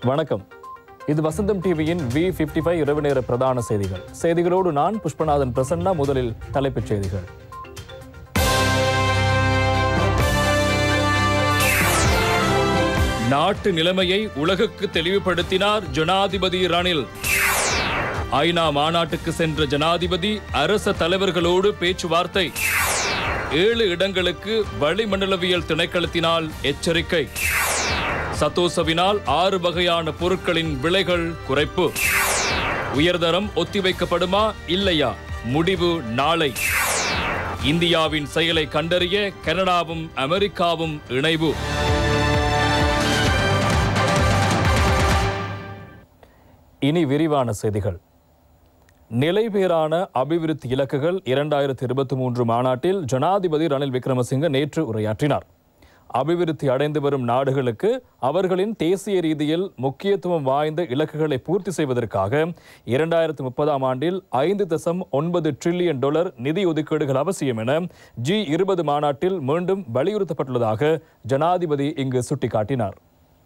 வணக்கம் இது வசந்தம் டிவியின் வி பிப்டி ஃபைவ் இரவு நேர பிரதான செய்திகள் செய்திகளோடு நான் புஷ்பநாதன் பிரசன்னா முதலில் தலைப்புச் செய்திகள் நாட்டு நிலைமையை உலகுக்கு தெளிவுபடுத்தினார் ஜனாதிபதி ரணில் ஐநா மாநாட்டுக்கு சென்ற ஜனாதிபதி அரச தலைவர்களோடு பேச்சுவார்த்தை ஏழு இடங்களுக்கு வளிமண்டலவியல் திணைக்களத்தினால் எச்சரிக்கை சத்தோசவினால் ஆறு வகையான பொருட்களின் விலைகள் குறைப்பு உயர்தரம் ஒத்திவைக்கப்படுமா இல்லையா முடிவு நாளை இந்தியாவின் செயலை கண்டறிய கனடாவும் அமெரிக்காவும் இணைவு இனி விரிவான செய்திகள் நிலைபேறான அபிவிருத்தி இலக்குகள் இரண்டாயிரத்தி இருபத்தி மூன்று மாநாட்டில் ஜனாதிபதி ரணில் விக்ரமசிங்க நேற்று உரையாற்றினார் அபிவிருத்தி அடைந்து வரும் நாடுகளுக்கு அவர்களின் தேசிய ரீதியில் முக்கியத்துவம் வாய்ந்த இலக்குகளை பூர்த்தி செய்வதற்காக இரண்டாயிரத்தி முப்பதாம் ஆண்டில் ஐந்து தசம் ஒன்பது டிரில்லியன் டாலர் நிதி ஒதுக்கீடுகள் அவசியம் என ஜி இருபது மாநாட்டில் மீண்டும் வலியுறுத்தப்பட்டுள்ளதாக ஜனாதிபதி இங்கு சுட்டிக்காட்டினார்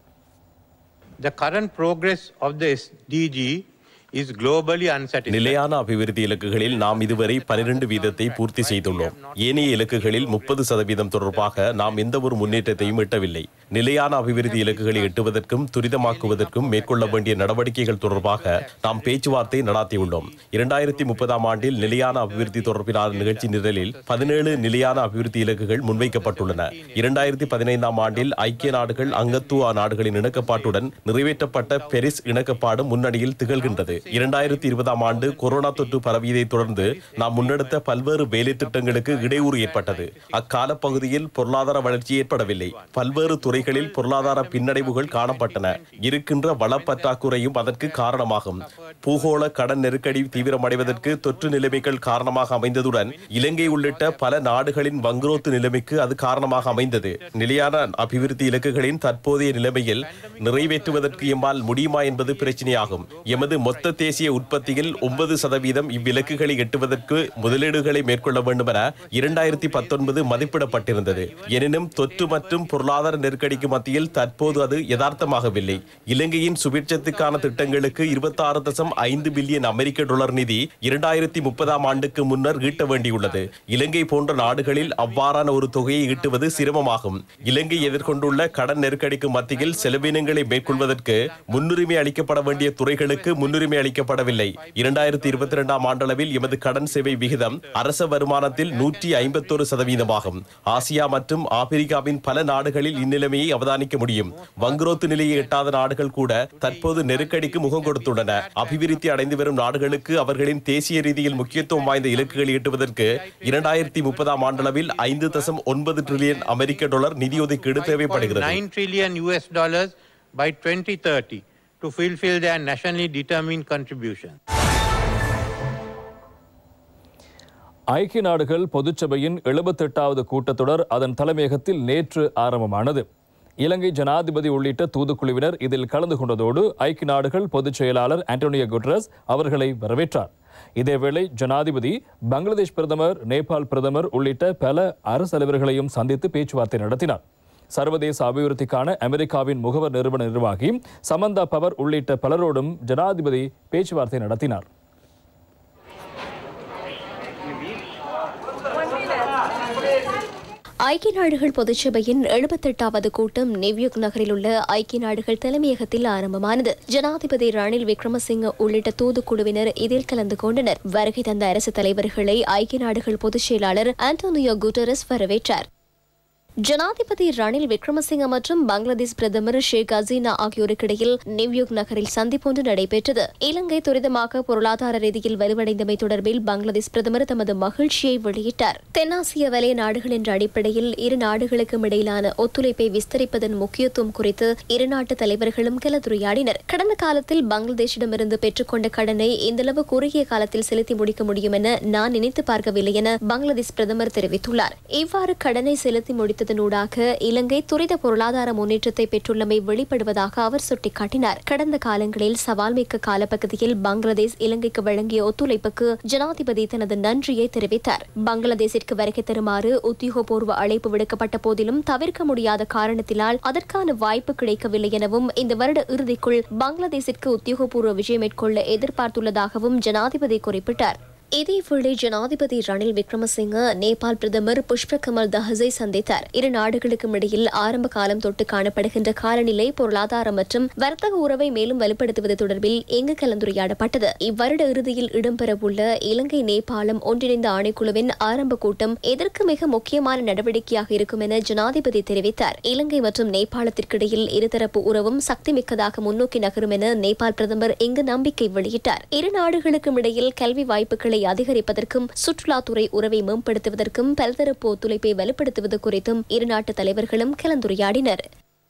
The current progress of the SDG is globally unsatisfactory. நிலையான அபிவிருத்தி இலக்குகளில் நாம் இதுவரை பனிரெண்டு வீதத்தை பூர்த்தி செய்துள்ளோம் ஏனைய இலக்குகளில் முப்பது சதவீதம் தொடர்பாக நாம் எந்த ஒரு முன்னேற்றத்தையும் எட்டவில்லை நிலையான அபிவிருத்தி இலக்குகளை எட்டுவதற்கும் துரிதமாக்குவதற்கும் மேற்கொள்ள வேண்டிய நடவடிக்கைகள் தொடர்பாக நாம் பேச்சுவார்த்தை நடாத்தியுள்ளோம் இரண்டாயிரத்தி முப்பதாம் ஆண்டில் நிலையான அபிவிருத்தி தொடர்பிலான நிகழ்ச்சி நிரலில் பதினேழு நிலையான அபிவிருத்தி இலக்குகள் முன்வைக்கப்பட்டுள்ளன இரண்டாயிரத்தி பதினைந்தாம் ஆண்டில் ஐக்கிய நாடுகள் அங்கத்துவ நாடுகளின் இணக்கப்பாட்டுடன் நிறைவேற்றப்பட்ட பெரிஸ் இணக்கப்பாடு முன்னணியில் திகழ்கின்றது இரண்டாயிரத்தி இருபதாம் ஆண்டு கொரோனா தொற்று பரவியதை தொடர்ந்து நாம் முன்னெடுத்த பல்வேறு வேலை திட்டங்களுக்கு இடையூறு ஏற்பட்டது அக்கால பகுதியில் பொருளாதார வளர்ச்சி ஏற்படவில்லை பல்வேறு துறைகளில் பொருளாதார பின்னடைவுகள் காணப்பட்டன இருக்கின்ற வள பற்றாக்குறையும் அதற்கு காரணமாகும் பூகோள கடன் நெருக்கடி தீவிரமடைவதற்கு தொற்று நிலைமைகள் காரணமாக அமைந்ததுடன் இலங்கை உள்ளிட்ட பல நாடுகளின் வங்குரோத்து நிலைமைக்கு அது காரணமாக அமைந்தது நிலையான அபிவிருத்தி இலக்குகளின் தற்போதைய நிலைமையில் நிறைவேற்றுவதற்கு எம்மால் முடியுமா என்பது பிரச்சனையாகும் எமது மொத்த தேசிய உற்பத்தியில் ஒன்பது சதவீதம் இவ்விலக்குகளை எட்டுவதற்கு முதலீடுகளை மேற்கொள்ள வேண்டும் என இரண்டாயிரத்தி பத்தொன்பது மதிப்பிடப்பட்டிருந்தது எனினும் தொற்று மற்றும் பொருளாதார நெருக்கடிக்கு மத்தியில் தற்போது அது யதார்த்தமாகவில்லை இலங்கையின் சுபிட்சத்துக்கான திட்டங்களுக்கு இருபத்தாறு தசம் ஐந்து பில்லியன் அமெரிக்க டாலர் நிதி இரண்டாயிரத்தி முப்பதாம் ஆண்டுக்கு முன்னர் ஈட்ட வேண்டியுள்ளது இலங்கை போன்ற நாடுகளில் அவ்வாறான ஒரு தொகையை ஈட்டுவது சிரமமாகும் இலங்கை எதிர்கொண்டுள்ள கடன் நெருக்கடிக்கு மத்தியில் செலவினங்களை மேற்கொள்வதற்கு முன்னுரிமை அளிக்கப்பட வேண்டிய துறைகளுக்கு முன்னுரிமை அளிக்கப்படவில்லை இரண்டாயிரத்தி இருபத்தி இரண்டாம் ஆண்டளவில் எமது கடன் சேவை விகிதம் அரச வருமானத்தில் நூற்றி ஐம்பத்தொரு சதவீதமாகும் ஆசியா மற்றும் ஆப்பிரிக்காவின் பல நாடுகளில் இந்நிலைமையை அவதானிக்க முடியும் வங்குரோத்து நிலையை எட்டாத நாடுகள் கூட தற்போது நெருக்கடிக்கு முகம் கொடுத்துள்ளன அபிவிருத்தி அடைந்து வரும் நாடுகளுக்கு அவர்களின் தேசிய ரீதியில் முக்கியத்துவம் வாய்ந்த இலக்குகளை எட்டுவதற்கு இரண்டாயிரத்தி முப்பதாம் ஆண்டளவில் ஐந்து தசம் ஒன்பது டிரில்லியன் அமெரிக்க டாலர் நிதி ஒதுக்கீடு தேவைப்படுகிறது 9 trillion US dollars by 2030 to fulfill their nationally determined contribution. ஐக்கிய நாடுகள் பொதுச்சபையின் எழுபத்தெட்டாவது கூட்டத்தொடர் அதன் தலைமையகத்தில் நேற்று ஆரம்பமானது இலங்கை ஜனாதிபதி உள்ளிட்ட தூதுக்குழுவினர் இதில் கலந்து கொண்டதோடு ஐக்கிய நாடுகள் பொதுச் செயலாளர் ஆண்டோனியோ குட்ரஸ் அவர்களை வரவேற்றார் இதேவேளை ஜனாதிபதி பங்களாதேஷ் பிரதமர் நேபாள் பிரதமர் உள்ளிட்ட பல அரசு தலைவர்களையும் சந்தித்து பேச்சுவார்த்தை நடத்தினார் சர்வதேச அபிவிருத்திக்கான அமெரிக்காவின் முகவர் நிறுவன நிர்வாகி சமந்தா பவர் உள்ளிட்ட பலரோடும் ஜனாதிபதி பேச்சுவார்த்தை நடத்தினார் ஐக்கிய நாடுகள் பொதுச்சபையின் எழுபத்தெட்டாவது கூட்டம் நியூயார்க் நகரில் உள்ள ஐக்கிய நாடுகள் தலைமையகத்தில் ஆரம்பமானது ஜனாதிபதி ரணில் விக்ரமசிங்க உள்ளிட்ட தூதுக்குழுவினர் இதில் கலந்து கொண்டனர் வருகை தந்த அரசு தலைவர்களை ஐக்கிய நாடுகள் பொதுச் செயலாளர் ஆண்டோனியோ குட்டரஸ் வரவேற்றார் ஜனாதிபதி ரணில் விக்ரமசிங்க மற்றும் பங்களாதேஷ் பிரதமர் ஷேக் ஹசீனா ஆகியோருக்கிடையில் நியூயார்க் நகரில் சந்திப்பொன்று நடைபெற்றது இலங்கை துரிதமாக பொருளாதார ரீதியில் வலுவடைந்தமை தொடர்பில் பங்களாதேஷ் பிரதமர் தமது மகிழ்ச்சியை வெளியிட்டார் தென்னாசிய வலய நாடுகள் என்ற அடிப்படையில் இரு நாடுகளுக்கும் இடையிலான ஒத்துழைப்பை விஸ்தரிப்பதன் முக்கியத்துவம் குறித்து இரு நாட்டு தலைவர்களும் கலந்துரையாடினர் கடந்த காலத்தில் பங்களாதேஷிடமிருந்து பெற்றுக்கொண்ட கடனை இந்தளவு குறுகிய காலத்தில் செலுத்தி முடிக்க முடியும் என நான் நினைத்து பார்க்கவில்லை என பங்களாதேஷ் பிரதமர் தெரிவித்துள்ளார் இவ்வாறு கடனை செலுத்தி முடித்ததன் செய்வதனூடாக இலங்கை துரித பொருளாதார முன்னேற்றத்தை பெற்றுள்ளமை வெளிப்படுவதாக அவர் சுட்டிக்காட்டினார் கடந்த காலங்களில் சவால்மிக்க காலப்பகுதியில் பங்களாதேஷ் இலங்கைக்கு வழங்கிய ஒத்துழைப்புக்கு ஜனாதிபதி தனது நன்றியை தெரிவித்தார் பங்களாதேஷிற்கு வருகை தருமாறு உத்தியோகபூர்வ அழைப்பு விடுக்கப்பட்ட போதிலும் தவிர்க்க முடியாத காரணத்தினால் அதற்கான வாய்ப்பு கிடைக்கவில்லை எனவும் இந்த வருட இறுதிக்குள் பங்களாதேஷிற்கு உத்தியோகபூர்வ விஜயம் மேற்கொள்ள எதிர்பார்த்துள்ளதாகவும் ஜனாதிபதி குறிப்பிட்டார் இதேவேளை ஜனாதிபதி ரணில் விக்ரமசிங்க நேபாள் பிரதமர் புஷ்ப கமல் தஹஸை சந்தித்தார் இரு நாடுகளுக்கும் இடையில் ஆரம்ப காலம் தொட்டு காணப்படுகின்ற காலநிலை பொருளாதார மற்றும் வர்த்தக உறவை மேலும் வலுப்படுத்துவது தொடர்பில் இங்கு கலந்துரையாடப்பட்டது இவ்வருட இறுதியில் இடம்பெறவுள்ள இலங்கை நேபாளம் ஒன்றிணைந்த ஆணைக்குழுவின் ஆரம்ப கூட்டம் எதற்கு மிக முக்கியமான நடவடிக்கையாக இருக்கும் என ஜனாதிபதி தெரிவித்தார் இலங்கை மற்றும் நேபாளத்திற்கிடையில் இருதரப்பு உறவும் சக்திமிக்கதாக முன்னோக்கி நகரும் என நேபாள் பிரதமர் இங்கு நம்பிக்கை வெளியிட்டார் இரு நாடுகளுக்கும் இடையில் கல்வி வாய்ப்புகளை அதிகரிப்பதற்கும் சுற்றுலாத்துறை உறவை மேம்படுத்துவதற்கும் பல்தரப்பு ஒத்துழைப்பை வலுப்படுத்துவது குறித்தும் இரு நாட்டு தலைவர்களும் கலந்துரையாடினர்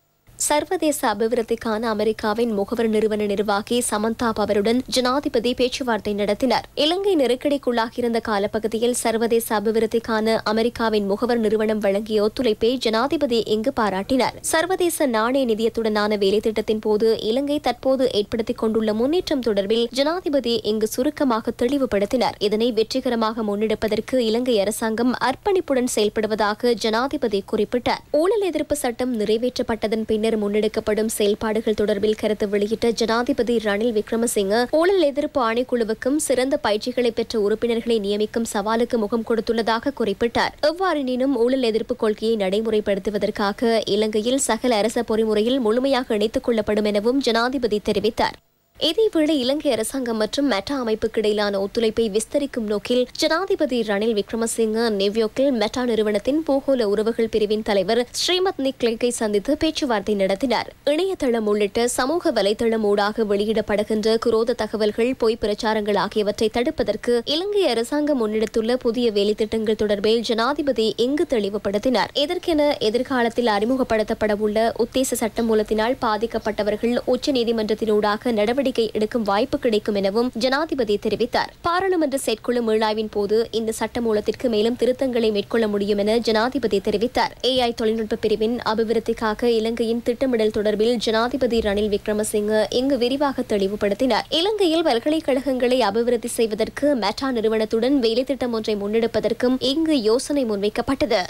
சர்வதேச அபிவிருத்திக்கான அமெரிக்காவின் முகவர் நிறுவன நிர்வாகி சமந்தா பவருடன் ஜனாதிபதி பேச்சுவார்த்தை நடத்தினார் இலங்கை நெருக்கடிக்குள்ளாகியிருந்த காலப்பகுதியில் சர்வதேச அபிவிருத்திக்கான அமெரிக்காவின் முகவர் நிறுவனம் வழங்கிய ஒத்துழைப்பை ஜனாதிபதி இங்கு பாராட்டினார் சர்வதேச நாணய நிதியத்துடனான வேலை திட்டத்தின் போது இலங்கை தற்போது ஏற்படுத்திக் கொண்டுள்ள முன்னேற்றம் தொடர்பில் ஜனாதிபதி இங்கு சுருக்கமாக தெளிவுபடுத்தினார் இதனை வெற்றிகரமாக முன்னெடுப்பதற்கு இலங்கை அரசாங்கம் அர்ப்பணிப்புடன் செயல்படுவதாக ஜனாதிபதி குறிப்பிட்டார் ஊழல் எதிர்ப்பு சட்டம் நிறைவேற்றப்பட்டதன் பின்னர் முன்னெடுக்கப்படும் செயல்பாடுகள் தொடர்பில் கருத்து வெளியிட்ட ஜனாதிபதி ரணில் விக்ரமசிங்க ஊழல் எதிர்ப்பு ஆணைக்குழுவுக்கும் சிறந்த பயிற்சிகளை பெற்ற உறுப்பினர்களை நியமிக்கும் சவாலுக்கு முகம் கொடுத்துள்ளதாக குறிப்பிட்டார் எவ்வாறெனினும் ஊழல் எதிர்ப்பு கொள்கையை நடைமுறைப்படுத்துவதற்காக இலங்கையில் சகல அரச பொறிமுறையில் முழுமையாக இணைத்துக் கொள்ளப்படும் எனவும் ஜனாதிபதி தெரிவித்தார் இதேவேளை இலங்கை அரசாங்கம் மற்றும் மெட்டா அமைப்புக்கு இடையிலான ஒத்துழைப்பை விஸ்தரிக்கும் நோக்கில் ஜனாதிபதி ரணில் விக்ரமசிங்க நியூயார்க்கில் மெட்டா நிறுவனத்தின் பூகோள உறவுகள் பிரிவின் தலைவர் ஸ்ரீமத் நிக்லேக்கை சந்தித்து பேச்சுவார்த்தை நடத்தினார் இணையதளம் உள்ளிட்ட சமூக வலைதளம் ஊடாக வெளியிடப்படுகின்ற குரோத தகவல்கள் பொய் பிரச்சாரங்கள் ஆகியவற்றை தடுப்பதற்கு இலங்கை அரசாங்கம் முன்னெடுத்துள்ள புதிய வேலைத்திட்டங்கள் தொடர்பில் ஜனாதிபதி இங்கு தெளிவுபடுத்தினார் இதற்கென எதிர்காலத்தில் அறிமுகப்படுத்தப்படவுள்ள உத்தேச சட்டமூலத்தினால் பாதிக்கப்பட்டவர்கள் உச்சநீதிமன்றத்தினூடாக நடவடிக்கை எடுக்கும் வாய்ப்பு கிடைக்கும் எனவும் ஜனாதிபதி தெரிவித்தார் பாராளுமன்ற செயற்குழு மீளாய்வின் போது இந்த சட்டமூலத்திற்கு மேலும் திருத்தங்களை மேற்கொள்ள முடியும் என ஜனாதிபதி தெரிவித்தார் ஏஐ தொழில்நுட்ப பிரிவின் அபிவிருத்திக்காக இலங்கையின் திட்டமிடல் தொடர்பில் ஜனாதிபதி ரணில் விக்ரமசிங்க இங்கு விரிவாக தெளிவுபடுத்தினார் இலங்கையில் பல்கலைக்கழகங்களை அபிவிருத்தி செய்வதற்கு மெட்டா நிறுவனத்துடன் வேலைத்திட்டம் ஒன்றை முன்னெடுப்பதற்கும் இங்கு யோசனை முன்வைக்கப்பட்டது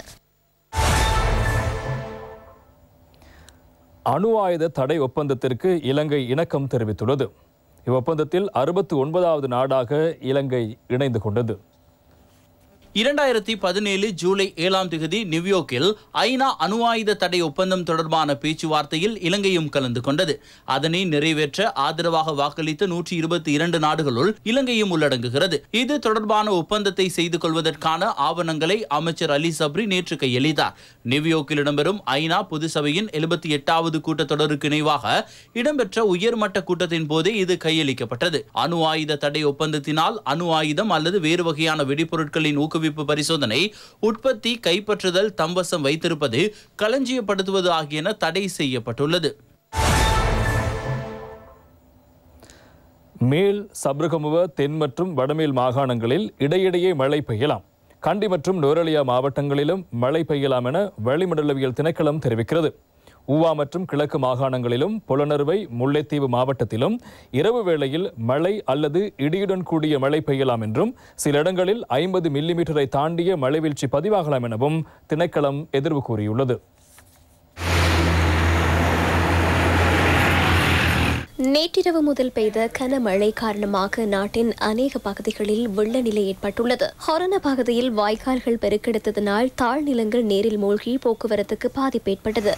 அணு ஆயுத தடை ஒப்பந்தத்திற்கு இலங்கை இணக்கம் தெரிவித்துள்ளது இவ்வொப்பந்தத்தில் அறுபத்தி ஒன்பதாவது நாடாக இலங்கை இணைந்து கொண்டது இரண்டாயிரத்தி பதினேழு ஜூலை ஏழாம் தேதி நியூயார்க்கில் ஐநா அணு ஆயுத தடை ஒப்பந்தம் தொடர்பான பேச்சுவார்த்தையில் இலங்கையும் கலந்து கொண்டது அதனை நிறைவேற்ற ஆதரவாக வாக்களித்த நூற்றி இருபத்தி இரண்டு நாடுகளுள் இலங்கையும் உள்ளடங்குகிறது இது தொடர்பான ஒப்பந்தத்தை செய்து கொள்வதற்கான ஆவணங்களை அமைச்சர் அலி சப்ரி நேற்று கையளித்தார் நியூயார்க்கில் இடம்பெறும் ஐநா பொது சபையின் எழுபத்தி எட்டாவது கூட்டத்தொடருக்கு இணைவாக இடம்பெற்ற உயர்மட்ட கூட்டத்தின் போதே இது கையளிக்கப்பட்டது அணு ஆயுத தடை ஒப்பந்தத்தினால் அணு ஆயுதம் அல்லது வேறு வகையான வெடிபொருட்களின் ஊக்குவிப்பு பரிசோதனை உற்பத்தி கைப்பற்றுதல் தம்வசம் வைத்திருப்பது களஞ்சியப்படுத்துவது ஆகியன தடை செய்யப்பட்டுள்ளது மேல் சப்ரகமுவ தென் மற்றும் வடமேல் மாகாணங்களில் இடையிடையே மழை பெய்யலாம் கண்டி மற்றும் நுவரெலியா மாவட்டங்களிலும் மழை பெய்யலாம் என வளிமண்டலவியல் திணைக்களம் தெரிவிக்கிறது ஊவா மற்றும் கிழக்கு மாகாணங்களிலும் புலனறுவை முல்லைத்தீவு மாவட்டத்திலும் இரவு வேளையில் மழை அல்லது இடியுடன் கூடிய மழை பெய்யலாம் என்றும் சில இடங்களில் ஐம்பது மில்லிமீட்டரை தாண்டிய மழைவீழ்ச்சி பதிவாகலாம் எனவும் திணைக்களம் எதிர்வு கூறியுள்ளது நேற்றிரவு முதல் பெய்த கனமழை காரணமாக நாட்டின் அநேக பகுதிகளில் வெள்ள நிலை ஏற்பட்டுள்ளது ஹொரண பகுதியில் வாய்க்கால்கள் பெருக்கெடுத்ததனால் தாழ்நிலங்கள் நீரில் மூழ்கி போக்குவரத்துக்கு பாதிப்பு ஏற்பட்டது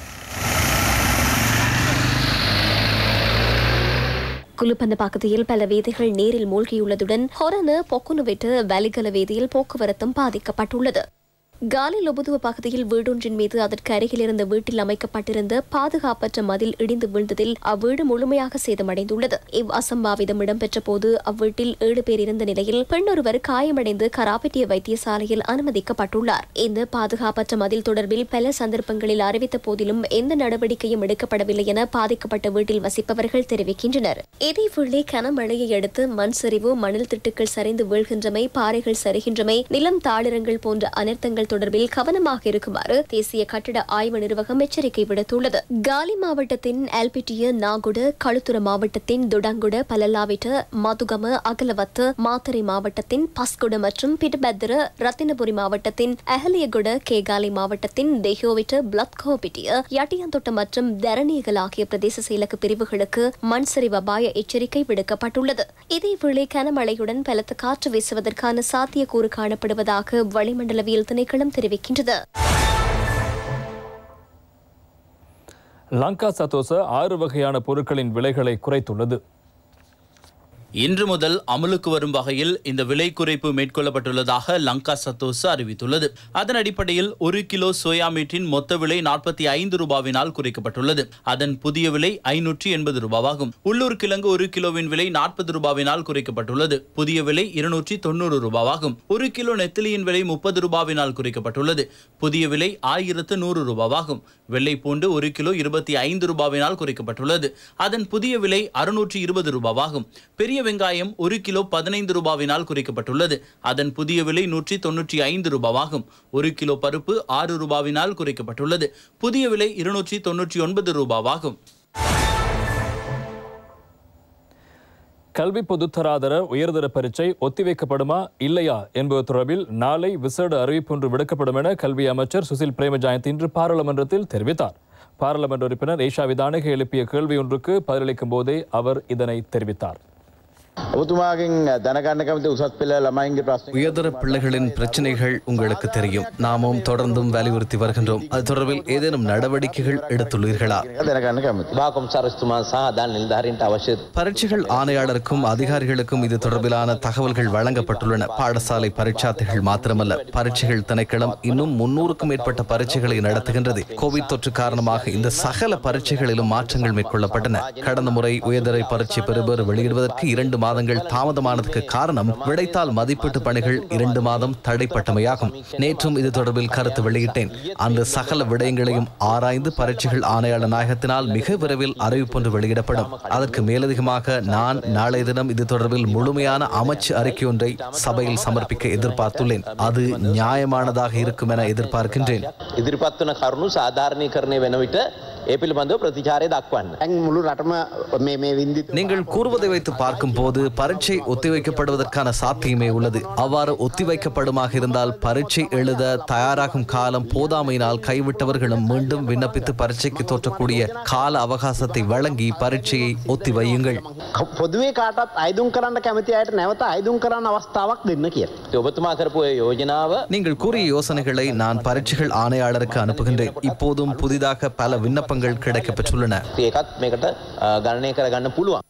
குலுப்பந்த பகுதியில் பல வீதிகள் நீரில் மூழ்கியுள்ளதுடன் ஹொரண பொக்குனுவிட்டு வலிகல வீதியில் போக்குவரத்தும் பாதிக்கப்பட்டுள்ளது காலி லொபுதுவ பகுதியில் வீடொன்றின் மீது அதற்கு அருகில் இருந்த வீட்டில் அமைக்கப்பட்டிருந்த பாதுகாப்பற்ற மதில் இடிந்து விழுந்ததில் அவ்வீடு முழுமையாக சேதமடைந்துள்ளது இவ் அசம்பாவிதம் இடம்பெற்ற போது அவ்வீட்டில் ஏழு பேர் இருந்த நிலையில் பெண்ணொருவர் காயமடைந்து கராப்பட்டிய வைத்தியசாலையில் அனுமதிக்கப்பட்டுள்ளார் இந்த பாதுகாப்பற்ற மதில் தொடர்பில் பல சந்தர்ப்பங்களில் அறிவித்த போதிலும் எந்த நடவடிக்கையும் எடுக்கப்படவில்லை என பாதிக்கப்பட்ட வீட்டில் வசிப்பவர்கள் தெரிவிக்கின்றனர் இதேவேளை கனமழையை அடுத்து மண் சரிவு மணல் திட்டுக்கள் சரிந்து வீழ்கின்றமை பாறைகள் சரிகின்றமை நிலம் தாளிரங்கள் போன்ற அனர்த்தங்கள் தொடர்பில் கவனமாக இருக்குமாறு தேசிய கட்டட ஆய்வு நிர்வாகம் எச்சரிக்கை விடுத்துள்ளது காலி மாவட்டத்தின் அல்பிட்டிய நாகுட களுத்துற மாவட்டத்தின் துடங்குட பலல்லாவிட்ட மதுகம அகலவத்து மாத்தறை மாவட்டத்தின் பஸ்குட மற்றும் பிடபத்திர ரத்தினபுரி மாவட்டத்தின் அஹலியகுட கேகாலி மாவட்டத்தின் தெஹோவிட்ட பிளத்கோபிட்டிய யட்டியாந்தொட்ட மற்றும் தரணியகல் ஆகிய பிரதேச செயலக பிரிவுகளுக்கு மண் சரிவு அபாய எச்சரிக்கை விடுக்கப்பட்டுள்ளது இதேவேளை கனமழையுடன் பலத்த காற்று வீசுவதற்கான சாத்தியக்கூறு காணப்படுவதாக வளிமண்டலவியல் திணைக்களம் தெரிவிக்கின்றது லங்கா சதோச ஆறு வகையான பொருட்களின் விலைகளை குறைத்துள்ளது இன்று முதல் அமலுக்கு வரும் வகையில் இந்த விலை குறைப்பு மேற்கொள்ளப்பட்டுள்ளதாக லங்கா சத்தோஸ் அறிவித்துள்ளது அதன் அடிப்படையில் ஒரு கிலோ சோயா மீட்டின் மொத்த விலை நாற்பத்தி ஐந்து ரூபாவினால் குறைக்கப்பட்டுள்ளது அதன் புதிய விலை ஐநூற்றி எண்பது ரூபாவாகும் உள்ளூர் கிழங்கு ஒரு கிலோவின் விலை நாற்பது ரூபாவினால் குறைக்கப்பட்டுள்ளது புதிய விலை இருநூற்றி தொண்ணூறு ரூபாவாகும் ஒரு கிலோ நெத்திலியின் விலை முப்பது ரூபாவினால் குறைக்கப்பட்டுள்ளது புதிய விலை ஆயிரத்து நூறு ரூபாவாகும் வெள்ளை பூண்டு ஒரு கிலோ இருபத்தி ஐந்து ரூபாவினால் குறைக்கப்பட்டுள்ளது அதன் புதிய விலை அறுநூற்றி இருபது ரூபாவாகும் பெரிய வெங்காயம் ஒரு கிலோ பதினைந்து ரூபாவினால் குறைக்கப்பட்டுள்ளது அதன் புதிய விலை நூற்றி தொன்னூற்றி ஐந்து ரூபாவாகும் ஒரு கிலோ பருப்பு ஆறு ரூபாவினால் குறைக்கப்பட்டுள்ளது புதிய விலை இருநூற்றி தொன்னூற்றி ஒன்பது ரூபாவாகும் கல்வி பொதுத்தராதர உயர்தர பரீட்சை ஒத்திவைக்கப்படுமா இல்லையா என்பது தொடர்பில் நாளை விசேட அறிவிப்பொன்று விடுக்கப்படும் என கல்வி அமைச்சர் சுசில் பிரேமஜாயந்த் இன்று பாராளுமன்றத்தில் தெரிவித்தார் பாராளுமன்ற உறுப்பினர் ஏஷா விதானக எழுப்பிய கேள்வி ஒன்றுக்கு பதிலளிக்கும் போதே அவர் இதனை தெரிவித்தார் ඔබතුමාගෙන් දැනගන්න කැමති උසස් පෙළ ළමයින්ගේ ප්‍රශ්න உயர்தர பிள்ளைகளின் பிரச்சனைகள் உங்களுக்கு தெரியும் நாமும் தொடர்ந்தும் வலியுறுத்தி வருகின்றோம் அது தொடர்பில் ஏதேனும் நடவடிக்கைகள் எடுத்துள்ளீர்களா දැනගන්න කැමති. බාකොම්සාරස්තුමා සහ අදාළ නිලධාරීන්ට අවශ්‍ය பரீட்சைகள் ஆணையாளருக்கும் அதிகாரிகளுக்கும் இது தொடர்பிலான தகவல்கள் வழங்கப்பட்டுள்ளன பாடசாலை பரீட்சார்த்திகள் மாத்திரமல்ல பரீட்சைகள் திணைக்களம் இன்னும் முன்னூறுக்கும் மேற்பட்ட பரீட்சைகளை நடத்துகின்றது கோவிட் தொற்று காரணமாக இந்த சகல பரீட்சைகளிலும் மாற்றங்கள் மேற்கொள்ளப்பட்டன கடந்த முறை உயர்தர பரீட்சை பெறுபேறு வெளியிடுவதற்கு இரண்டு மாதங்கள் தாமதமானதுக்கு காரணம் விடைத்தாள் மதிப்பீட்டு பணிகள் இரண்டு மாதம் தடைப்பட்டமையாகும் நேற்றும் இது தொடர்பில் கருத்து வெளியிட்டேன் அந்த சகல விடயங்களையும் ஆராய்ந்து பரீட்சைகள் ஆணையாளர் நாயகத்தினால் மிக விரைவில் அறிவிப்பொன்று வெளியிடப்படும் அதற்கு மேலதிகமாக நான் நாளைய தினம் இது தொடர்பில் முழுமையான அமைச்சு அறிக்கை ஒன்றை சபையில் சமர்ப்பிக்க எதிர்பார்த்துள்ளேன் அது நியாயமானதாக இருக்கும் என எதிர்பார்க்கின்றேன் ඉදිරිපත් වන කරුණු සාධාරණීකරණය වෙන විට ඒ පිළිබඳව ප්‍රතිචාරය දක්වන්න. ඇන් මුළු රටම මේ මේ වින්දිත් நீங்கள் கூறுவதை வைத்து பார்க்கும் போது பரீட்சை ஒத்திவைக்கப்படுவதற்கான சாத்தியமே உள்ளது அவ்வாறு ஒத்திவைக்கப்படுமாக இருந்தால் பரீட்சை எழுத தயாராகும் காலம் போதாமையினால் கைவிட்டவர்களும் மீண்டும் விண்ணப்பித்து பரீட்சைக்கு தோற்றக்கூடிய கால அவகாசத்தை வழங்கி பரீட்சையை ஒத்திவையுங்கள் පොදුවේ කාටත් අයිදුම් කරන්න කැමති අයට නැවත අයිදුම් කරන්න අවස්ථාවක් දෙන්න කිය. ඉතින් ඔබතුමා කරපු ඒ යෝජනාව நீங்கள் கூறிய யோசனைகளை நான் பரீட்சைகள் ஆணையாளருக்கு அனுப்புகின்றேன் இப்போதும் புதிதாக பல விண்ணப்பங்கள் கிடைக்கப்பெற்றுள்ளன ඒකත් මේකට අ, ගණනය කරගන්න පුළුවන්.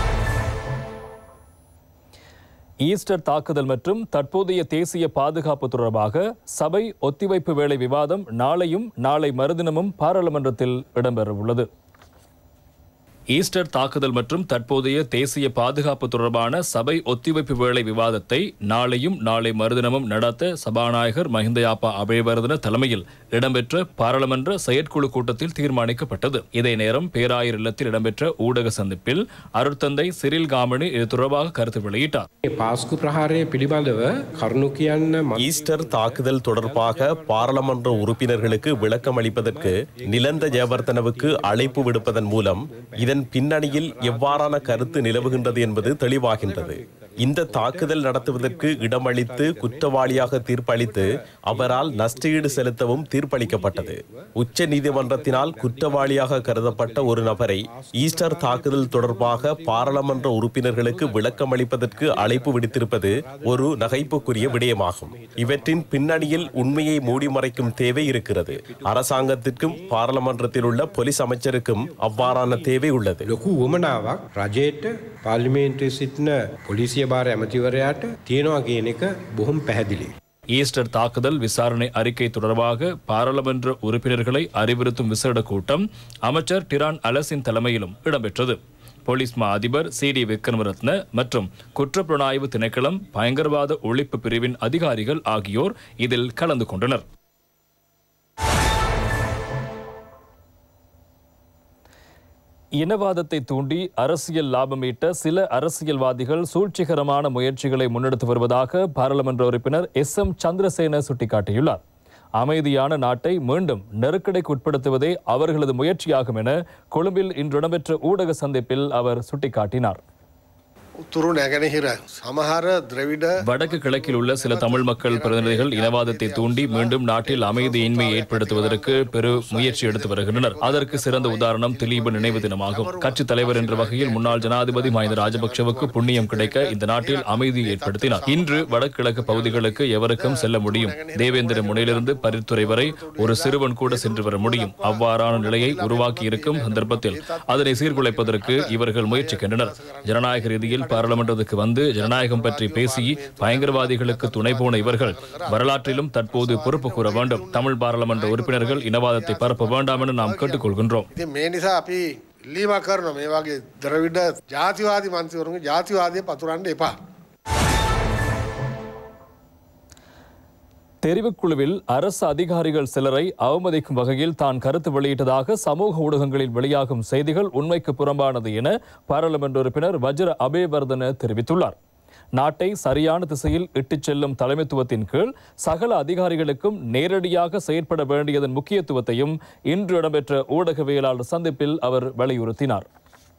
ஈஸ்டர் தாக்குதல் மற்றும் தற்போதைய தேசிய பாதுகாப்பு தொடர்பாக சபை ஒத்திவைப்பு வேளை விவாதம் நாளையும் நாளை மறுதினமும் பாராளுமன்றத்தில் இடம்பெறவுள்ளது ஈஸ்டர் தாக்குதல் மற்றும் தற்போதைய தேசிய பாதுகாப்பு தொடர்பான சபை ஒத்திவைப்பு வேளை விவாதத்தை நாளையும் நாளை மறுதினமும் நடத்த சபாநாயகர் மஹிந்த யாப்பா அபயவர்தன தலைமையில் இடம்பெற்ற பாராளுமன்ற செயற்குழு கூட்டத்தில் தீர்மானிக்கப்பட்டது இதே நேரம் பேராயர் இல்லத்தில் இடம்பெற்ற ஊடக சந்திப்பில் அருட்தந்தை சிறில் காமணி இது தொடர்பாக கருத்து வெளியிட்டார் මේ පාස්කු ප්‍රහාරය පිළිබඳව කරුණු කියන්න ම- ஈஸ்டர் தாக்குதல் தொடர்பாக பாராளுமன்ற உறுப்பினர்களுக்கு விளக்கம் அளிப்பதற்கு நிலந்த ஜெயவர்தனவுக்கு அழைப்பு விடுப்பதன் மூலம் இதன் பின்னணியில் எவ்வாறான கருத்து நிலவுகின்றது என்பது தெளிவாகின்றது இந்த தாக்குதல் நடத்துவதற்கு இடமளித்து குற்றவாளியாக தீர்ப்பளித்து அவரால் நஷ்டஈடு செலுத்தவும் தீர்ப்பளிக்கப்பட்டது உச்ச நீதிமன்றத்தினால் குற்றவாளியாக கருதப்பட்ட ஒரு நபரை ஈஸ்டர் தாக்குதல் தொடர்பாக பாராளுமன்ற உறுப்பினர்களுக்கு விளக்கம் அளிப்பதற்கு அழைப்பு விடுத்திருப்பது ஒரு நகைப்புக்குரிய விடயமாகும் இவற்றின் பின்னணியில் உண்மையை மூடி மறைக்கும் தேவை இருக்கிறது அரசாங்கத்திற்கும் பாராளுமன்றத்தில் உள்ள போலீஸ் அமைச்சருக்கும் அவ்வாறான தேவை உள்ளது ලොකු වමනාවක් රජයට පාර්ලිමේන්ට්‍රයේ සිටින පොලිසිය භාර ඇමතිවරයාට තියෙනවා කියන එක බොහොම පැහැදිලි. ஈஸ்டர் தாக்குதல் விசாரணை அறிக்கை தொடர்பாக பாராளுமன்ற உறுப்பினர்களை அறிவுறுத்தும் விசேட கூட்டம் அமைச்சர் டிரான் அலசின் தலைமையிலும் இடம்பெற்றது போலீஸ் மா அதிபர் சி டி விக்ரமரத்ன மற்றும் குற்றப்புலனாய்வு திணைக்களம் பயங்கரவாத ஒழிப்பு பிரிவின் அதிகாரிகள் ஆகியோர் இதில் கலந்து கொண்டனர் இனவாதத்தை தூண்டி அரசியல் லாபம் ஈட்ட சில அரசியல்வாதிகள் சூழ்ச்சிகரமான முயற்சிகளை முன்னெடுத்து வருவதாக பாராளுமன்ற உறுப்பினர் எஸ் எம் சந்திரசேன சுட்டிக்காட்டியுள்ளார் அமைதியான நாட்டை மீண்டும் நெருக்கடிக்கு உட்படுத்துவதே அவர்களது முயற்சியாகும் என கொழும்பில் இன்று இடம்பெற்ற ஊடக சந்திப்பில் அவர் சுட்டிக்காட்டினார் උතුරු නැගෙනහිර සමහර ද්‍රවිඩ வடக்கு கிழக்கில் உள்ள சில தமிழ் மக்கள் பிரதிநிதிகள் இனவாதத்தை தூண்டி மீண்டும் நாட்டில் அமைதியின்மையை ஏற்படுத்துவதற்கு பெரு முயற்சி எடுத்து வருகின்றனர் அதற்கு சிறந்த உதாரணம் திலீப நினைவு தினமாகும் கட்சித் தலைவர் என்ற வகையில் முன்னாள் ஜனாதிபதி மஹிந்த ராஜபக்சவுக்கு புண்ணியம் கிடைக்க இந்த நாட்டில் அமைதியை ஏற்படுத்தினார் இன்று வடகிழக்கு பகுதிகளுக்கு எவருக்கும் செல்ல முடியும் தேவேந்திர முனையிலிருந்து பரித்துறை வரை ஒரு சிறுவன் கூட சென்று வர முடியும் அவ்வாறான நிலையை உருவாக்கி இருக்கும் சந்தர்ப்பத்தில் அதனை சீர்குலைப்பதற்கு இவர்கள் முயற்சிக்கின்றனர் ஜனநாயக ரீதியில் பாராளுமன்றத்துக்கு வந்து ஜனநாயகம் பற்றி பேசி பயங்கரவாதிகளுக்கு துணை போன இவர்கள் வரலாற்றிலும் தற்போது பொறுப்பு கூற வேண்டும் தமிழ் பாராளுமன்ற உறுப்பினர்கள் இனவாதத்தை பரப்ப வேண்டாம் என நாம் கேட்டுக்கொள்கின்றோம் ඉතින් මේ නිසා අපි ඉල්ලීමක් කරන මේ වගේ ද්‍රවිඩ ජාතිවාදී මන්ත්‍රීවරුන්ගේ ජාතිවාදය පතුරන්න එපා. தெரிவுக்குழுவில் அரசு அதிகாரிகள் சிலரை அவமதிக்கும் வகையில் தான் கருத்து வெளியிட்டதாக சமூக ஊடகங்களில் வெளியாகும் செய்திகள் உண்மைக்கு புறம்பானது என பாராளுமன்ற உறுப்பினர் வஜ்ர அபேவர்தன தெரிவித்துள்ளார் நாட்டை சரியான திசையில் இட்டுச் செல்லும் தலைமைத்துவத்தின் கீழ் சகல அதிகாரிகளுக்கும் நேரடியாக செயற்பட வேண்டியதன் முக்கியத்துவத்தையும் இன்று இடம்பெற்ற ஊடகவியலாளர் சந்திப்பில் அவர் வலியுறுத்தினார்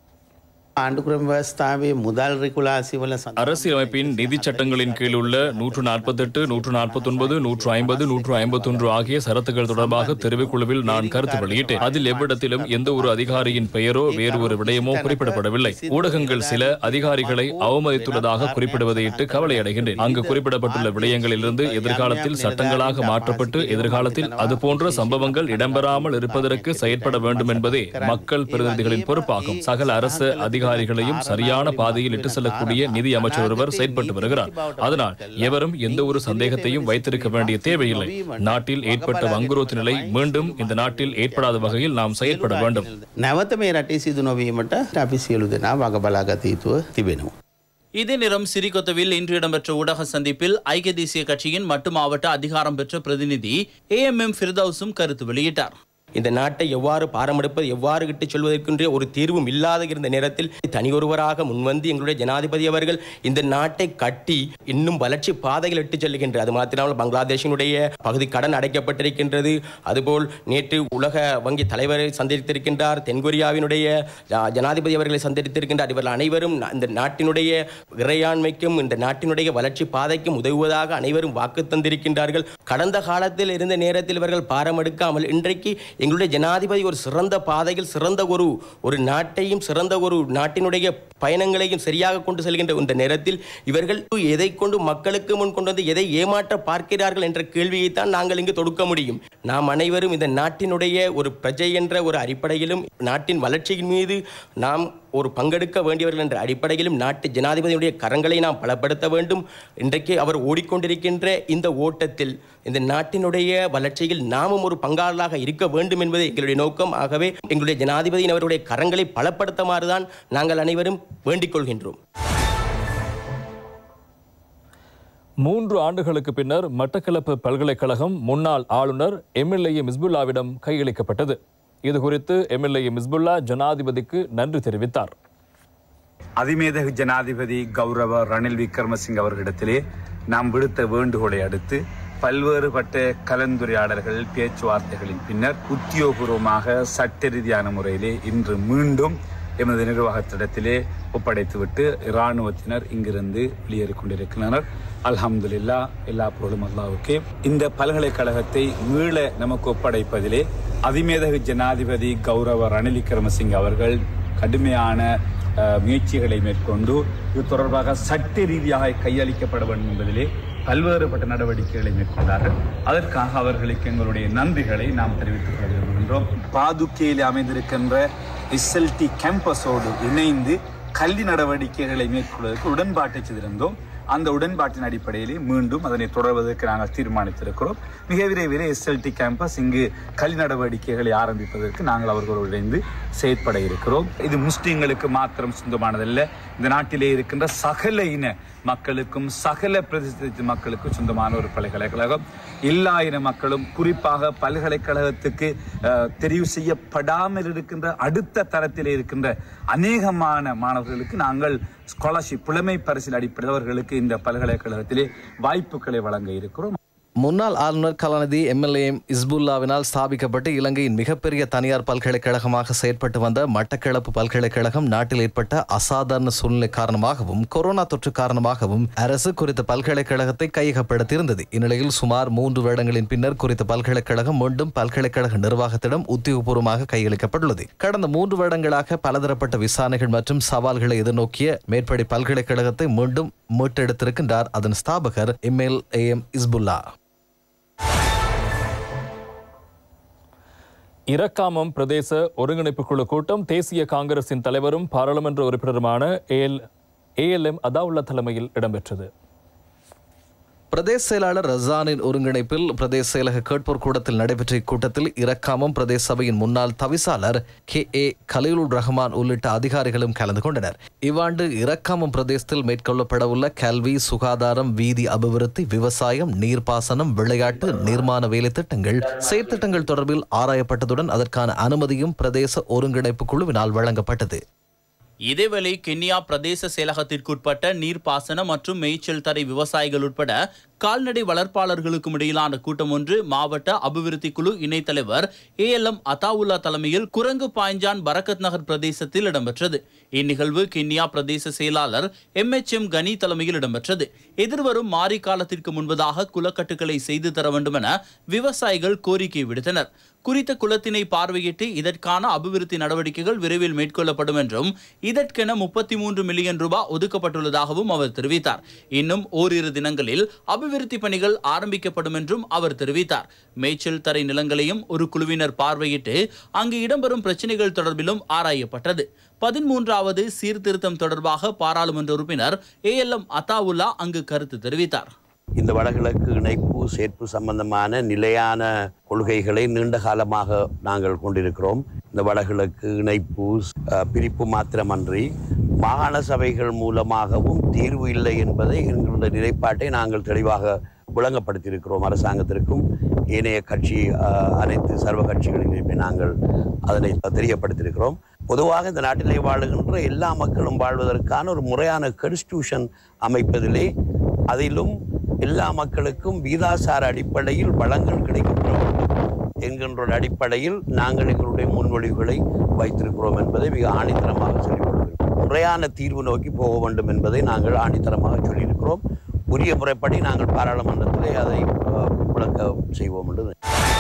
ආණ්ඩුක්‍රම ව්‍යවස්ථාවේ මුදල් රිකුලාසිවල அரசியலமைப்பின் நிதி சட்டங்களின் கீழ் உள்ள நூற்று நாற்பத்தெட்டு நூற்று நாற்பத்தொன்பது நூற்று ஐம்பது நூற்று ஐம்பத்தொன்று ஆகிய சரத்துகள் தொடர்பாக தெரிவுக்குழுவில் நான் கருத்து வெளியிட்டேன் அதில் எவ்விடத்திலும் எந்த ஒரு அதிகாரியின் பெயரோ வேறு ஒரு விடயமோ குறிப்பிடப்படவில்லை ஊடகங்கள் சில அதிகாரிகளை அவமதித்துள்ளதாக குறிப்பிடுவதையிட்டு கவலை அடைகின்றேன் அங்கு குறிப்பிடப்பட்டுள்ள விடயங்களிலிருந்து எதிர்காலத்தில் சட்டங்களாக மாற்றப்பட்டு எதிர்காலத்தில் அதுபோன்ற சம்பவங்கள் இடம்பெறாமல் இருப்பதற்கு செயற்பட வேண்டும் என்பதே மக்கள் பிரதிநிதிகளின் பொறுப்பாகும் சகல அரசு அதிகாரிகளையும் சரியான பாதையில் இட்டு செல்லக்கூடிய நிதி அமைச்சர் ஒருவர் செயற்பட்டு வருகிறார் அதனால் எவரும் எந்த ஒரு சந்தேகத்தையும் வைத்திருக்க வேண்டிய தேவையில்லை நாட்டில் ஏற்பட்ட வங்குரோத்து நிலை மீண்டும் இந்த நாட்டில் ஏற்படாத வகையில் நாம் செயற்பட வேண்டும் නැවත මේ රටේ සිදු නොවීමට අපි සියලු දෙනා වග බලාගත යුතුව තිබෙනවා. இதே நேரம் சிறிகொத்தவில் இன்று இடம்பெற்ற ஊடக சந்திப்பில் ஐக்கிய தேசிய கட்சியின் மட்டு மாவட்ட அதிகாரம் பெற்ற பிரதிநிதி ஏ எம் எம் ஃபிர்தௌஸும் கருத்து வெளியிட்டார் இந்த நாட்டை எவ்வாறு பாரமெடுப்பது எவ்வாறு இட்டுச் செல்வதற்கென்ற ஒரு தீர்வும் இல்லாத இருந்த நேரத்தில் தனியொருவராக முன்வந்து எங்களுடைய ஜனாதிபதி அவர்கள் இந்த நாட்டை கட்டி இன்னும் வளர்ச்சி பாதைகள் இட்டுச் செல்கின்றது அது மாத்திராமல் பங்களாதேஷினுடைய பகுதி கடன் அடைக்கப்பட்டிருக்கின்றது அதுபோல் நேற்று உலக வங்கி தலைவரை சந்தித்திருக்கின்றார் தென்கொரியாவினுடைய ஜா- ஜனாதிபதி அவர்களை சந்தித்திருக்கின்றார் இவர்கள் அனைவரும் நா- இந்த நாட்டினுடைய இறையாண்மைக்கும் இந்த நாட்டினுடைய வளர்ச்சி பாதைக்கும் உதவுவதாக அனைவரும் வாக்கு தந்திருக்கின்றார்கள் கடந்த காலத்தில் இருந்த நேரத்தில் இவர்கள் பாரம் எடுக்காமல் இன்றைக்கு எங்களுடைய ஜனாதிபதி ஒரு சிறந்த பாதையில் சிறந்த ஒரு ஒரு நாட்டையும் சிறந்த ஒரு நாட்டினுடைய பயணங்களையும் சரியாக கொண்டு செல்கின்ற இந்த நேரத்தில் இவர்கள் எதை கொண்டு மக்களுக்கு முன் கொண்டு வந்து எதை ஏமாற்ற பார்க்கிறார்கள் என்ற கேள்வியைத்தான் நாங்கள் இங்கு தொடுக்க முடியும் நாம் அனைவரும் இந்த நாட்டினுடைய ஒரு பிரஜை என்ற ஒரு அடிப்படையிலும் நாட்டின் வளர்ச்சியின் மீது நாம் ஒரு பங்கெடுக்க வேண்டியவர்கள் என்ற அடிப்படையிலும் நாட்டு ஜனாதிபதியுடைய கரங்களை நாம் பலப்படுத்த வேண்டும் இன்றைக்கு அவர் ஓடிக்கொண்டிருக்கின்ற இந்த ஓட்டத்தில் இந்த நாட்டினுடைய வளர்ச்சியில் நாமும் ஒரு பங்காளராக இருக்க வேண்டும் என்பது எங்களுடைய நோக்கம் ஆகவே எங்களுடைய ஜனாதிபதியின் அவருடைய கரங்களை பலப்படுத்துமாறுதான் நாங்கள் அனைவரும் வேண்டிக் கொள்கின்றோம் மூன்று ஆண்டுகளுக்கு பின்னர் மட்டக்களப்பு பல்கலைக்கழகம் முன்னாள் ஆளுநர் எம்எல்ஏ மிஸ்புல்லாவிடம் கையளிக்கப்பட்டது இது குறித்து எம்எல்ஏ மிஸ்புல்லா ஜனாதிபதிக்கு நன்றி தெரிவித்தார் அதிமேதகு ஜனாதிபதி கௌரவ ரணில் விக்ரமசிங்க அவர்களிடத்திலே நாம் விடுத்த வேண்டுகோளை அடுத்து பல்வேறுபட்ட கலந்துரையாடல்கள் பேச்சுவார்த்தைகளின் பின்னர் உத்தியோகபூர்வமாக சட்ட ரீதியான முறையிலே இன்று மீண்டும் எமது நிர்வாகத்திடத்திலே ஒப்படைத்துவிட்டு இராணுவத்தினர் இங்கிருந்து வெளியேறிக் கொண்டிருக்கின்றனர் அல்ஹம்துலில்லா எல்லா பொருளும் அல்லாவுக்கே இந்த பல்கலைக்கழகத்தை மீள நமக்கு ஒப்படைப்பதிலே அதிமேதகு ஜனாதிபதி கௌரவ ரணில் விக்ரமசிங்க அவர்கள் கடுமையான அஹ், முயற்சிகளை மேற்கொண்டு இது தொடர்பாக சட்ட ரீதியாக கையளிக்கப்பட வேண்டும் என்பதிலே பல்வேறுபட்ட நடவடிக்கைகளை மேற்கொண்டார்கள் அதற்காக அவர்களுக்கு எங்களுடைய நன்றிகளை நாம் தெரிவித்துக் கொள்ள விரும்புகின்றோம் பாதுக்கையில் அமைந்திருக்கின்ற எஸ்எல்டி கேம்பஸோடு இணைந்து கல்வி நடவடிக்கைகளை மேற்கொள்வதற்கு உடன்பாட்டை செய்திருந்தோம் அந்த உடன்பாட்டின் அடிப்படையிலே மீண்டும் அதனை தொடர்வதற்கு நாங்கள் தீர்மானித்திருக்கிறோம் மிக விரைவில் எஸ்எல்டி கேம்பஸ் இங்கு கல்வி நடவடிக்கைகளை ஆரம்பிப்பதற்கு நாங்கள் அவர்களோடு இணைந்து செயற்பட இருக்கிறோம் இது முஸ்லிம்களுக்கு மாத்திரம் சொந்தமானதல்ல இந்த நாட்டிலே இருக்கின்ற சகல இன மக்களுக்கும் சகல பிரதேசத்து மக்களுக்கும் சொந்தமான ஒரு பல்கலைக்கழகம் எல்லா இன மக்களும் குறிப்பாக பல்கலைக்கழகத்துக்கு அஹ், தெரிவு செய்யப்படாமல் இருக்கின்ற அடுத்த தரத்திலே இருக்கின்ற அநேகமான மாணவர்களுக்கு நாங்கள் ஸ்காலர்ஷிப் புலமை பரிசில் அடிப்படையில் அவர்களுக்கு இந்த பல்கலைக்கழகத்திலே வாய்ப்புகளை வழங்க இருக்கிறோம் முன்னாள் ஆளுநர் கலாநிதி எம்எல்ஏ இஸ்புல்லாவினால் ஸ்தாபிக்கப்பட்டு இலங்கையின் மிகப்பெரிய தனியார் பல்கலைக்கழகமாக செயற்பட்டு வந்த மட்டக்களப்பு பல்கலைக்கழகம் நாட்டில் ஏற்பட்ட அசாதாரண சூழ்நிலை காரணமாகவும் கொரோனா தொற்று காரணமாகவும் அரசு குறித்த பல்கலைக்கழகத்தை கையகப்படுத்தியிருந்தது இந்நிலையில் சுமார் மூன்று வருடங்களின் பின்னர் குறித்த பல்கலைக்கழகம் மீண்டும் பல்கலைக்கழக நிர்வாகத்திடம் உத்தியோகபூர்வமாக கையளிக்கப்பட்டுள்ளது கடந்த மூன்று வருடங்களாக பலதரப்பட்ட விசாரணைகள் மற்றும் சவால்களை எதிர்நோக்கிய மேற்படி பல்கலைக்கழகத்தை மீண்டும் மீட்டெடுத்திருக்கின்றார் அதன் ஸ்தாபகர் ML A M Hizbullah Irakkamam பிரதேச ஒருங்கிணைப்பு குழு கூட்டம் தேசிய காங்கிரசின் தலைவரும் பாராளுமன்ற உறுப்பினருமான ஏஎல் ஏஎல்எம் அதாவுல்லா தலைமையில் இடம்பெற்றது பிரதேச செயலாளர் ரசானின் ஒருங்கிணைப்பில் பிரதேச செயலக கேட்போர் கூடத்தில் நடைபெற்ற இக்கூட்டத்தில் இரக்காமம் பிரதேச சபையின் முன்னாள் தவிசாளர் கே ஏ கலீலுல் ரஹ்மான் உள்ளிட்ட அதிகாரிகளும் கலந்து கொண்டனர் இவ்வாண்டு இரக்காமம் பிரதேசத்தில் மேற்கொள்ளப்படவுள்ள கல்வி சுகாதாரம் வீதி அபிவிருத்தி விவசாயம் நீர்ப்பாசனம் விளையாட்டு நிர்மாண வேலை திட்டங்கள் செயற்திட்டங்கள் தொடர்பில் ஆராயப்பட்டதுடன் அதற்கான அனுமதியும் பிரதேச ஒருங்கிணைப்பு குழுவினால் வழங்கப்பட்டது இதேவேளை கென்யா பிரதேச செயலகத்திற்குட்பட்ட நீர்ப்பாசன மற்றும் மேய்ச்சல் தரை விவசாயிகள் உட்பட கால்நடை வளர்ப்பாளர்களுக்கும் இடையிலான கூட்டம் ஒன்று மாவட்ட அபிவிருத்தி குழு இணைத் தலைவர் ஏஎல்எம் அத்தாவுல்லா தலைமையில் குரங்கு பாய்ஞ்சான் பரக்கத் நகர் பிரதேசத்தில் இடம்பெற்றது இந்நிகழ்வு கென்யா பிரதேச செயலாளர் எம் எச் எம் கனி தலைமையில் இடம்பெற்றது எதிர்வரும் மாரி காலத்திற்கு முன்பதாக குளக்கட்டுகளை செய்து தர வேண்டும் என விவசாயிகள் கோரிக்கை விடுத்தனர் குறித்த குளத்தினை பார்வையிட்டு இதற்கான அபிவிருத்தி நடவடிக்கைகள் விரைவில் மேற்கொள்ளப்படும் என்றும் இதற்கென முப்பத்தி மூன்று மில்லியன் ரூபாய் ஒதுக்கப்பட்டுள்ளதாகவும் அவர் தெரிவித்தார் இன்னும் ஓரிரு தினங்களில் அபிவிருத்தி பணிகள் ஆரம்பிக்கப்படும் என்றும் அவர் தெரிவித்தார் மேய்ச்சல் தரை நிலங்களையும் ஒரு குழுவினர் பார்வையிட்டு அங்கு இடம்பெறும் பிரச்சனைகள் தொடர்பிலும் ஆராயப்பட்டது பதிமூன்றாவது சீர்திருத்தம் தொடர்பாக பாராளுமன்ற உறுப்பினர் ஏஎல்எம் அத்தாவுல்லா அங்கு கருத்து தெரிவித்தார் இந்த வடகிழக்கு இணைப்பு சேர்ப்பு சம்பந்தமான நிலையான கொள்கைகளை நீண்ட காலமாக நாங்கள் கொண்டிருக்கிறோம் இந்த வடகிழக்கு இணைப்பு அஹ், பிரிப்பு மாத்திரமன்றி மாகாண சபைகள் மூலமாகவும் தீர்வு இல்லை என்பதை எங்களுடைய நிலைப்பாட்டை நாங்கள் தெளிவாக விளங்கப்படுத்தியிருக்கிறோம் அரசாங்கத்திற்கும் ஏனைய கட்சி அஹ், அனைத்து சர்வ கட்சிகளிலுமே நாங்கள் அதனை தெரியப்படுத்தியிருக்கிறோம் பொதுவாக இந்த நாட்டிலே வாழுகின்ற எல்லா மக்களும் வாழ்வதற்கான ஒரு முறையான கான்ஸ்டியூஷன் அமைப்பதிலே அதிலும் எல்லா மக்களுக்கும் வீதாசார அடிப்படையில் வளங்கள் கிடைக்கப்பெறும் என்கின்ற ஒரு அடிப்படையில் நாங்கள் எங்களுடைய முன்மொழிவுகளை வைத்திருக்கிறோம் என்பதை மிக ஆணித்தரமாக சொல்லிக் கொள்கிறோம் முறையான தீர்வு நோக்கி போக வேண்டும் என்பதை நாங்கள் ஆணித்தரமாக சொல்லியிருக்கிறோம் உரிய முறைப்படி நாங்கள் பாராளுமன்றத்திலே அதை அஹ், விளக்க செய்வோம் என்று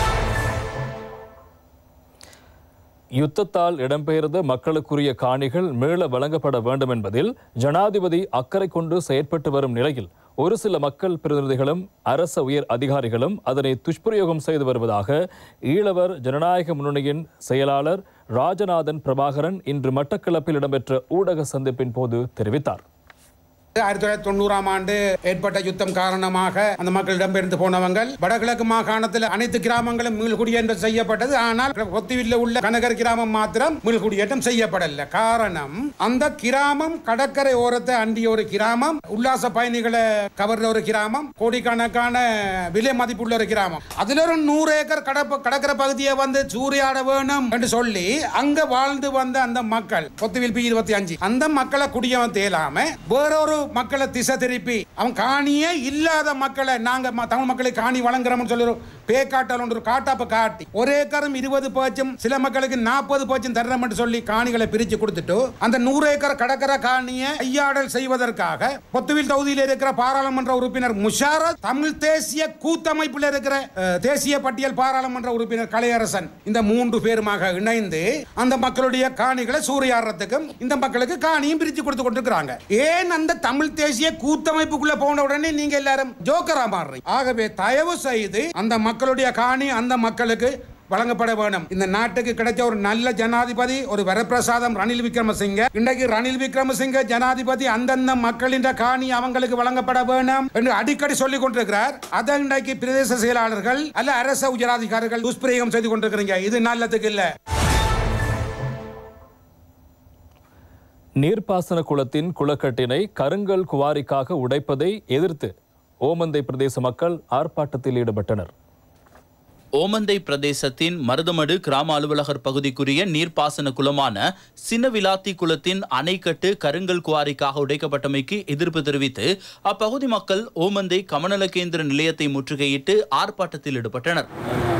யுத்தத்தால் இடம்பெயர்ந்த மக்களுக்குரிய காணிகள் மீள வழங்கப்பட வேண்டும் என்பதில் ஜனாதிபதி அக்கறை கொண்டு செயற்பட்டு வரும் நிலையில் ஒரு சில மக்கள் பிரதிநிதிகளும் அரச உயர் அதிகாரிகளும் அதனை துஷ்பிரயோகம் செய்து வருவதாக ஈழவர் ஜனநாயக முன்னணியின் செயலாளர் ராஜநாதன் பிரபாகரன் இன்று மட்டக்களப்பில் இடம்பெற்ற ஊடக சந்திப்பின் போது தெரிவித்தார் ஆயிரத்தி தொள்ளாயிரத்தி தொண்ணூறாம் ஆண்டு ஏற்பட்ட யுத்தம் காரணமாக அந்த மக்கள் இடம்பெயர்ந்து போனவங்க வடகிழக்கு மாகாணத்தில் அனைத்து கிராமங்களும் மீள்குடியேற்றம் செய்யப்பட்டது ஆனால் கொத்திவில்ல உள்ள கனகர் கிராமம் மாத்திரம் மீள்குடியேற்றம் செய்யப்படல காரணம் அந்த கிராமம் கடற்கரை ஓரத்தை அண்டிய ஒரு கிராமம் உல்லாச பயணிகளை கவர்ற ஒரு கிராமம் கோடிக்கணக்கான விலை மதிப்புள்ள ஒரு கிராமம் அதுல ஒரு நூறு ஏக்கர் கடப்ப கடற்கரை பகுதியை வந்து சூறையாட வேணும் என்று சொல்லி அங்க வாழ்ந்து வந்த அந்த மக்கள் கொத்துவில் பி இருபத்தி அஞ்சு அந்த மக்களை குடியவன் தேலாம வேறொரு மக்களை திசை திருப்பி அவன் காணியே இல்லாத மக்களை நாங்க ம- தமிழ் மக்களுக்கு காணி வழங்குறோம்னு சொல்லி ஒரு பேக்காட்டல் ஒன்று ஒரு காட்டாப்ப காட்டி ஒரு ஏக்கரும் இருபது பேச்சும் சில மக்களுக்கு நாற்பது பேச்சும் தர்றோம்னு சொல்லி காணிகளை பிரிச்சு கொடுத்துட்டு அந்த நூறு ஏக்கர் கடற்கரை காணியை கையாடல் செய்வதற்காக பொத்துவில் தொகுதியில் இருக்கிற பாராளுமன்ற உறுப்பினர் முஷாரத் தமிழ் தேசிய கூட்டமைப்பில் இருக்கிற அஹ், தேசிய பட்டியல் பாராளுமன்ற உறுப்பினர் கலையரசன் இந்த மூன்று பேருமாக இணைந்து அந்த மக்களுடைய காணிகளை சூறையாடுறதுக்கும் இந்த மக்களுக்கு காணியும் பிரித்து கொடுத்து கொண்டிருக்கிறாங்க ஏன் அந்த தமிழ் தேசிய கூட்டமைப்புக்குள்ள போன உடனே நீங்க எல்லாரும் ஜோக்கரா மாறுறீங்க ஆகவே தயவு செய்து அந்த மக்களுடைய காணி அந்த மக்களுக்கு வழங்கப்பட வேணும் இந்த நாட்டுக்கு கிடைச்ச ஒரு நல்ல ஜனாதிபதி ஒரு வரப்பிரசாதம் ரணில் விக்ரமசிங்க இன்றைக்கு ரணில் விக்ரமசிங்க ஜனாதிபதி அந்தந்த மக்களின் காணி அவங்களுக்கு வழங்கப்பட வேணும் என்று அடிக்கடி சொல்லிக் கொண்டிருக்கிறார் அதை இன்றைக்கு பிரதேச செயலாளர்கள் அல்ல அரச உயரதிகாரிகள் துஷ்பிரயோகம் செய்து கொண்டிருக்கிறீங்க இது நல்லதுக்கு இல்லை நீர்ப்பாசன குளத்தின் குளக்கட்டினை கருங்கல் குவாரிக்காக உடைப்பதை எதிர்த்து ஓமந்தை பிரதேச மக்கள் ஆர்ப்பாட்டத்தில் ஈடுபட்டனர் ஓமந்தை பிரதேசத்தின் மருதமடு கிராம அலுவலகர் பகுதிக்குரிய நீர்ப்பாசன குளமான சின்னவிலாத்தி குளத்தின் அணைக்கட்டு கருங்கல் குவாரிக்காக உடைக்கப்பட்டமைக்கு எதிர்ப்பு தெரிவித்து அப்பகுதி மக்கள் ஓமந்தை கமநல கேந்திர நிலையத்தை முற்றுகையிட்டு ஆர்ப்பாட்டத்தில் ஈடுபட்டனர்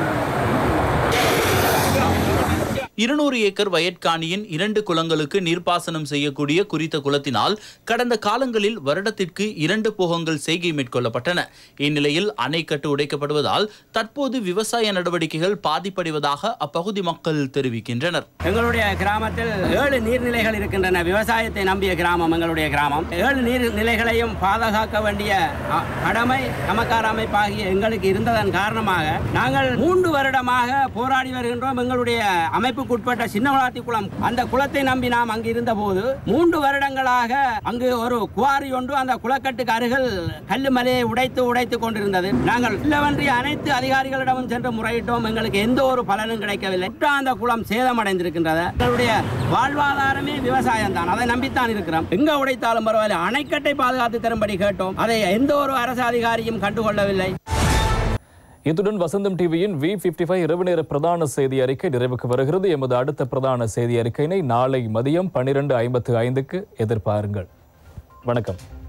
இருநூறு ஏக்கர் வயற்காணியின் இரண்டு குளங்களுக்கு நீர்ப்பாசனம் செய்யக்கூடிய குறித்த குளத்தினால் கடந்த காலங்களில் வருடத்திற்கு இரண்டு போகங்கள் செய்கை மேற்கொள்ளப்பட்டன இந்நிலையில் அணைக்கட்டு உடைக்கப்படுவதால் தற்போது விவசாய நடவடிக்கைகள் பாதிப்படைவதாக அப்பகுதி மக்கள் தெரிவிக்கின்றனர் எங்களுடைய கிராமத்தில் ஏழு நீர்நிலைகள் இருக்கின்றன விவசாயத்தை நம்பிய கிராமம் எங்களுடைய கிராமம் ஏழு நீர்நிலைகளையும் பாதுகாக்க வேண்டிய அ, கடமை சமக்கார அமைப்பாகிய எங்களுக்கு இருந்ததன் காரணமாக நாங்கள் மூன்று வருடமாக போராடி வருகின்றோம் எங்களுடைய அமைப்புக்குட்பட்ட சின்னவளாத்தி குளம் அந்த குளத்தை நம்பி நாம் அங்கு இருந்த போது மூன்று வருடங்களாக அங்கு ஒரு குவாரி ஒன்று அந்த குளக்கட்டுக்கு அருகில் கல்லு மலையை உடைத்து உடைத்து கொண்டிருந்தது நாங்கள் இல்லவன்றி அனைத்து அதிகாரிகளிடமும் சென்று முறையிட்டோம் எங்களுக்கு எந்த ஒரு பலனும் கிடைக்கவில்லை இப்ப அந்த குளம் சேதமடைந்திருக்கின்றது எங்களுடைய வாழ்வாதாரமே விவசாயம் தான் அதை நம்பித்தான் இருக்கிறோம் எங்க உடைத்தாலும் பரவாயில்லை அணைக்கட்டை பாதுகாத்து தரும்படி கேட்டோம் அதை எந்த ஒரு அரசு அதிகாரியும் கண்டுகொள்ளவில்லை இத்துடன் வசந்தம் டிவியின் வி பிப்டி ஃபைவ் இரவு நேர பிரதான செய்தி அறிக்கை நிறைவுக்கு வருகிறது எமது அடுத்த பிரதான செய்தி அறிக்கையினை நாளை மதியம் பன்னிரண்டு ஐம்பத்து ஐந்துக்கு எதிர்பாருங்கள் வணக்கம்